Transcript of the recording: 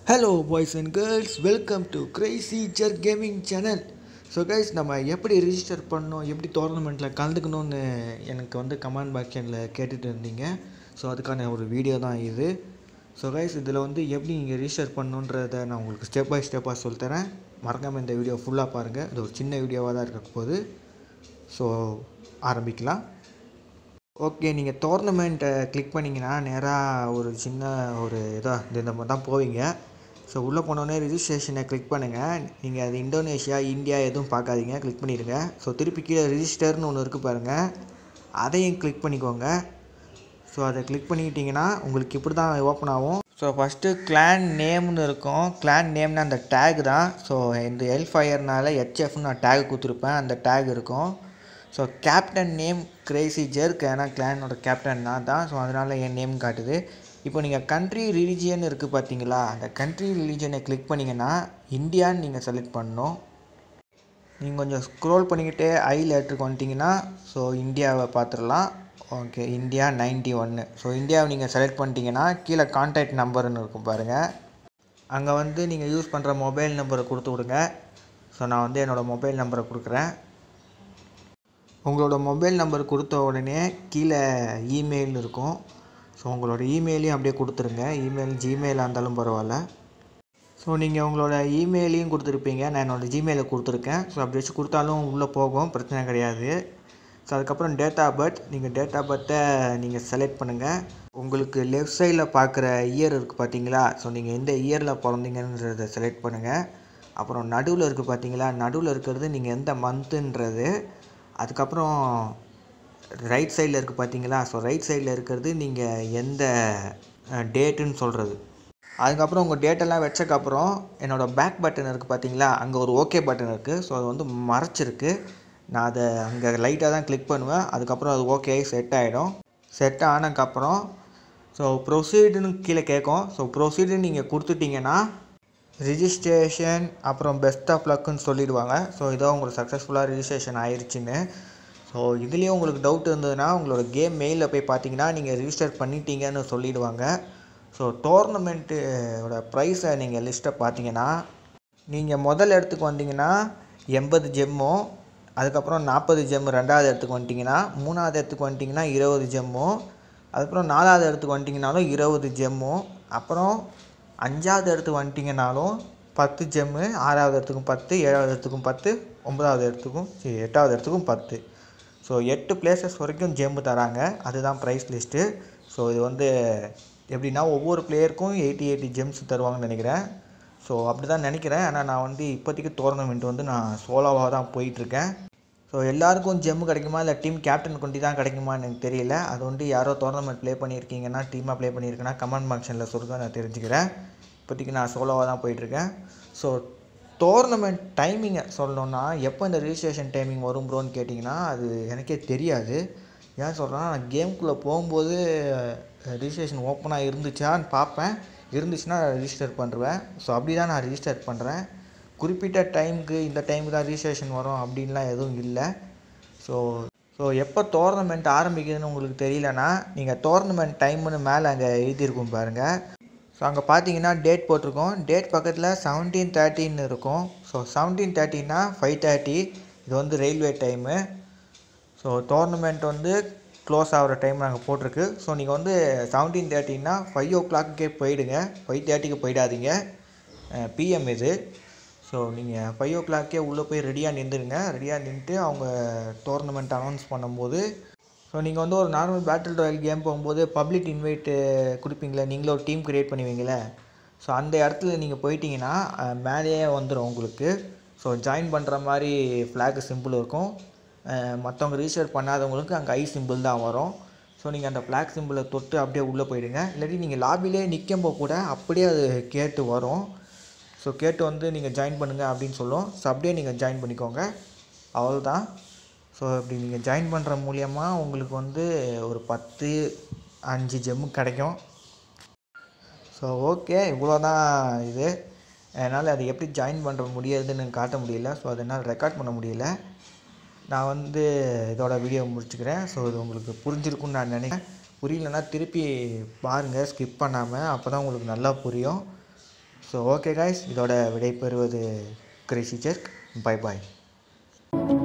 hello boys and girls welcome to crazy jerk gaming channel so guys நம்ம எப்படி register பண்ணணும் எப்படி டோர்னமெண்ட்டில் கலந்துக்கணும்னு எனக்கு வந்து கமெண்ட் பாக்ஷனில் கேட்டுட்டு இருந்தீங்க ஸோ அதுக்கான ஒரு வீடியோ தான் இது ஸோ கைஸ் இதில் வந்து எப்படி நீங்கள் ரிஜிஸ்டர் பண்ணணுன்றதை நான் உங்களுக்கு ஸ்டெப் பை ஸ்டெப்பாக சொல்லித்தரேன் மறக்காமல் இந்த வீடியோ ஃபுல்லாக பாருங்கள் இது ஒரு சின்ன வீடியோவாக தான் இருக்க போகுது ஸோ ஆரம்பிக்கலாம் ஓகே நீங்கள் டோர்னமெண்ட்டை கிளிக் பண்ணிங்கன்னா நேராக ஒரு சின்ன ஒரு இதாக இந்த மாதிரி தான் போவீங்க ஸோ உள்ளே போனோடனே ரிஜிஸ்ட்ரேஷனை கிளிக் பண்ணுங்கள் நீங்கள் அது இந்தோனேஷியா இந்தியா எதுவும் பார்க்காதீங்க கிளிக் பண்ணிடுங்க ஸோ திருப்பி கீழே ரிஜிஸ்டர்னு ஒன்று இருக்குது பாருங்கள் அதையும் கிளிக் பண்ணிக்கோங்க ஸோ அதை கிளிக் பண்ணிக்கிட்டிங்கன்னா உங்களுக்கு இப்படி தான் ஓப்பன் ஆகும் ஸோ ஃபஸ்ட்டு கிளான் நேம்னு இருக்கும் கிளான் நேம்னு அந்த டேக் தான் ஸோ இந்த எல் ஃபயர்னால ஹெச்எஃப்னு நான் டேக் கொடுத்துருப்பேன் அந்த டேக் இருக்கும் so captain name crazy jerk ஏன்னா கிளானோட கேப்டன் நான் தான் ஸோ அதனால் என் நேம் காட்டுது இப்போ நீங்கள் கண்ட்ரி ரிலிஜியன் இருக்குது பார்த்தீங்களா அந்த கண்ட்ரி ரிலிஜியனை கிளிக் பண்ணிங்கன்னா இந்தியான்னு நீங்கள் செலக்ட் பண்ணணும் நீங்கள் கொஞ்சம் ஸ்க்ரோல் பண்ணிக்கிட்டே ஐ லெட்டருக்கு வந்துட்டிங்கன்னா ஸோ இந்தியாவை பார்த்துடலாம் ஓகே இந்தியா நைன்ட்டி ஒன்று ஸோ இந்தியாவை நீங்கள் செலக்ட் பண்ணிட்டீங்கன்னா கீழே கான்டாக்ட் நம்பர்னு இருக்கும் பாருங்கள் அங்கே வந்து நீங்கள் யூஸ் பண்ணுற மொபைல் நம்பரை கொடுத்து விடுங்க ஸோ நான் வந்து என்னோடய மொபைல் நம்பரை கொடுக்குறேன் உங்களோட மொபைல் நம்பர் கொடுத்த உடனே கீழே இமெயில் இருக்கும் ஸோ உங்களோட இமெயிலையும் அப்படியே கொடுத்துருங்க இமெயில் ஜிமெயிலாக இருந்தாலும் பரவாயில்ல ஸோ நீங்கள் உங்களோட இமெயிலையும் கொடுத்துருப்பீங்க நான் என்னோடய ஜிமெயிலை கொடுத்துருக்கேன் ஸோ அப்படி வச்சு கொடுத்தாலும் உள்ளே போகும் பிரச்சனை கிடையாது ஸோ அதுக்கப்புறம் டேட் ஆஃப் பர்த் நீங்கள் டேட் ஆஃப் பர்த்தை நீங்கள் செலக்ட் பண்ணுங்கள் உங்களுக்கு லெஃப்ட் சைடில் பார்க்குற இயர் இருக்குது பார்த்தீங்களா ஸோ நீங்கள் எந்த இயரில் பிறந்தீங்கன்றதை செலக்ட் பண்ணுங்கள் அப்புறம் நடுவில் இருக்குது பார்த்தீங்களா நடுவில் இருக்கிறது நீங்கள் எந்த மந்த்துன்றது அதுக்கப்புறம் ரைட் சைடில் இருக்குது பார்த்தீங்களா ஸோ ரைட் சைடில் இருக்கிறது நீங்கள் எந்த டேட்டுன்னு சொல்கிறது அதுக்கப்புறம் உங்கள் டேட்டெல்லாம் வச்சக்கப்புறம் என்னோடய பேக் பட்டன் இருக்குது பார்த்தீங்களா அங்கே ஒரு ஓகே பட்டன் இருக்குது ஸோ அது வந்து மறைச்சிருக்கு நான் அதை அங்கே லைட்டாக தான் கிளிக் பண்ணுவேன் அதுக்கப்புறம் அது ஓகே செட் ஆகிடும் செட் ஆனதுக்கப்புறம் ஸோ ப்ரொசீடுன்னு கீழே கேட்கும் ஸோ ப்ரொசீடுன்னு நீங்கள் கொடுத்துட்டிங்கன்னா ரிஜிஸ்ட்ரேஷன் அப்புறம் பெஸ்ட் ஆஃப் லக்குன்னு சொல்லிடுவாங்க ஸோ இதோ உங்களுக்கு சக்ஸஸ்ஃபுல்லாக ரிஜிஸ்ட்ரேஷன் ஆயிடுச்சுன்னு ஸோ இதுலேயும் உங்களுக்கு டவுட் இருந்ததுன்னா உங்களோட கேம் மெயிலில் போய் பார்த்தீங்கன்னா நீங்கள் ரிஜிஸ்டர் பண்ணிட்டீங்கன்னு சொல்லிடுவாங்க ஸோ டோர்னமெண்ட்டோட ப்ரைஸை நீங்கள் லிஸ்ட்டை பார்த்தீங்கன்னா நீங்கள் முதல் இடத்துக்கு வந்தீங்கன்னா எண்பது ஜெம்மும் அதுக்கப்புறம் நாற்பது ஜெம் ரெண்டாவது இடத்துக்கு வந்துட்டிங்கன்னா மூணாவது இடத்துக்கு வந்துட்டிங்கன்னா இருபது ஜெம்மும் அதுக்கப்புறம் நாலாவது இடத்துக்கு வந்துட்டிங்கனாலும் இருபது ஜெம்மும் அப்புறம் அஞ்சாவது இடத்துக்கு வந்துட்டிங்கனாலும் பத்து ஜெம்மு ஆறாவது இடத்துக்கும் பத்து ஏழாவது இடத்துக்கும் பத்து ஒன்பதாவது இடத்துக்கும் சரி எட்டாவது இடத்துக்கும் பத்து ஸோ எட்டு பிளேசஸ் வரைக்கும் ஜெம்மு தராங்க அதுதான் ப்ரைஸ் லிஸ்ட்டு ஸோ இது வந்து எப்படின்னா ஒவ்வொரு பிளேயருக்கும் எயிட்டி எயிட்டி ஜெம்ஸ் தருவாங்கன்னு நினைக்கிறேன் ஸோ அப்படி தான் நினைக்கிறேன் ஆனால் நான் வந்து இப்போதைக்கு டோர்னமெண்ட் வந்து நான் சோலோவாக தான் போயிட்டுருக்கேன் ஸோ எல்லாருக்கும் ஜெம்மு கிடைக்குமா இல்லை டீம் கேப்டன் கொண்டு தான் கிடைக்குமான்னு எனக்கு தெரியல அது வந்து யாரோ டோர்னமெண்ட் ப்ளே பண்ணியிருக்கீங்கன்னா டீமாக ப்ளே பண்ணியிருக்கேன்னா கமெண்ட் பாக்ஷனில் சொல்லுங்க நான் தெரிஞ்சுக்கிறேன் இப்போதைக்கு நான் சோலோவாக தான் போயிட்டுருக்கேன் ஸோ டோர்னமெண்ட் டைமிங்கை சொல்லணுன்னா எப்போ இந்த ரிஜிஸ்ட்ரேஷன் டைமிங் வரும் ப்ரோன்னு கேட்டிங்கன்னா அது எனக்கே தெரியாது ஏன் சொல்கிறேன்னா நான் கேம்குள்ளே போகும்போது ரிஜிஸ்ட்ரேஷன் ஓப்பனாக இருந்துச்சான்னு பார்ப்பேன் இருந்துச்சுன்னா ரிஜிஸ்டர் பண்ணுவேன் ஸோ அப்படி தான் நான் ரிஜிஸ்டர் பண்ணுறேன் குறிப்பிட்ட டைமுக்கு இந்த டைமுக்கு தான் ரிஜிஸ்ட்ரேஷன் வரும் அப்படின்லாம் எதுவும் இல்லை ஸோ ஸோ எப்போ டோர்னமெண்ட் ஆரம்பிக்குதுன்னு உங்களுக்கு தெரியலனா நீங்கள் டோர்னமெண்ட் டைம்னு மேலே அங்கே எழுதியிருக்கும் பாருங்கள் ஸோ அங்கே பார்த்தீங்கன்னா டேட் போட்டிருக்கோம் டேட் பக்கத்தில் செவன்டீன் தேர்ட்டின்னு இருக்கும் ஸோ செவன்டீன் தேர்ட்டின்னா ஃபைவ் தேர்ட்டி இது வந்து ரயில்வே டைமு ஸோ டோர்னமெண்ட் வந்து க்ளோஸ் ஆகிற டைம் நாங்கள் போட்டிருக்கு ஸோ நீங்கள் வந்து செவன்டீன் தேர்ட்டின்னா ஃபைவ் ஓ கிளாக்குக்கே போயிடுங்க ஃபைவ் தேர்ட்டிக்கு போயிடாதீங்க பிஎம் இது ஸோ நீங்கள் ஃபைவ் ஓ கிளாக்கே உள்ளே போய் ரெடியாக நின்றுடுங்க ரெடியாக நின்றுட்டு அவங்க டோர்னமெண்ட் அனௌன்ஸ் பண்ணும்போது ஸோ நீங்கள் வந்து ஒரு நார்மல் பேட்டில் ராயல் கேம் போகும்போது பப்ளிக் இன்வைட்டு கொடுப்பீங்களே நீங்களே ஒரு டீம் க்ரியேட் பண்ணுவீங்களே ஸோ அந்த இடத்துல நீங்கள் போயிட்டீங்கன்னா மேலேயே வந்துடும் உங்களுக்கு ஸோ ஜாயின் பண்ணுற மாதிரி ஃப்ளாக் சிம்பிள் இருக்கும் மற்றவங்க ரிஜிஸ்டர் பண்ணாதவங்களுக்கு அங்கே ஐ சிம்பிள் தான் வரும் ஸோ நீங்கள் அந்த ஃப்ளாக் சிம்பிளை தொட்டு அப்படியே உள்ளே போயிடுங்க இல்லாட்டி நீங்கள் லாபிலே நிற்கும்போது கூட அப்படியே அது கேட்டு வரும் ஸோ கேட்டு வந்து நீங்கள் ஜாயின் பண்ணுங்கள் அப்படின்னு சொல்லும் ஸோ அப்படியே நீங்கள் ஜாயின் பண்ணிக்கோங்க அவ்வளோதான் ஸோ இப்படி நீங்கள் ஜாயின் பண்ணுற மூலியமாக உங்களுக்கு வந்து ஒரு பத்து அஞ்சு ஜெம்மு கிடைக்கும் ஸோ ஓகே இவ்வளோ தான் இது என்னால் அது எப்படி ஜாயின் பண்ணுற முடியாதுன்னு காட்ட முடியல ஸோ அதை என்னால் ரெக்கார்ட் பண்ண முடியல நான் வந்து இதோட வீடியோ முடிச்சுக்கிறேன் ஸோ இது உங்களுக்கு புரிஞ்சிருக்குன்னு நான் நினைக்கிறேன் புரியலன்னா திருப்பி பாருங்கள் ஸ்கிப் பண்ணாமல் அப்போ தான் உங்களுக்கு நல்லா புரியும் ஸோ ஓகே காய்ஸ் இதோட விடை பெறுவது கிரேசி ஜெர்க் பை பாய்